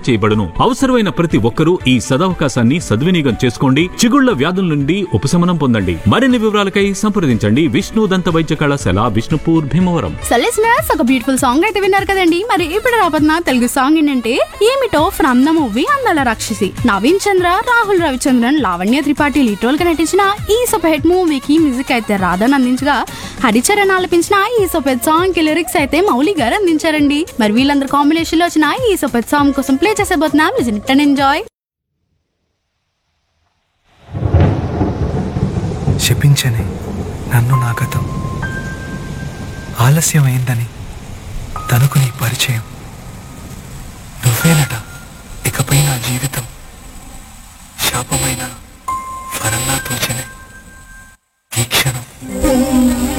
చేయబడును అవసరమైన ప్రతి ఒక్కరూ ఈ సదవకాశాన్ని సద్వినియోగం చేసుకోండి చిగుళ్ల వ్యాధుల నుండి ఉపశమనం పొందండి మరిన్ని వివరాలకై సంప్రదించండి విష్ణు దంత వైద్య కళాశాల విష్ణుపూర్ భీమవరం సో లిసనర్స్ ఒక బ్యూటిఫుల్ సాంగ్ అయితే విన్నారు కదండి మరి ఇప్పుడు రాబోతున్న తెలుగు సాంగ్ ఏంటంటే ఏమిటో ఫ్రమ్ ద మూవీ అందాల రాక్షసి నవీన్ చంద్ర రాహుల్ రవిచంద్రన్ లావణ్య త్రిపాఠి లీటోల్ గా నటించిన ఈ సూపర్ హిట్ మూవీకి మ్యూజిక్ అయితే రాధన్ అందించగా హరిచరణ్ ఆలపించిన ఈ సూపర్ హిట్ సాంగ్ కి లిరిక్స్ అయితే మౌలి గారు అందించారండి మరి వీళ్ళందరూ కాంబినేషన్ లో వచ్చిన ఈ సూపర్ హిట్ సాంగ్ కోసం ప్లే చేసేబోతున్నాం లిజన్ అండ్ ఎంజాయ్ శపించని నన్ను నా గతం ఆలస్యమైందని తనకు నీ పరిచయం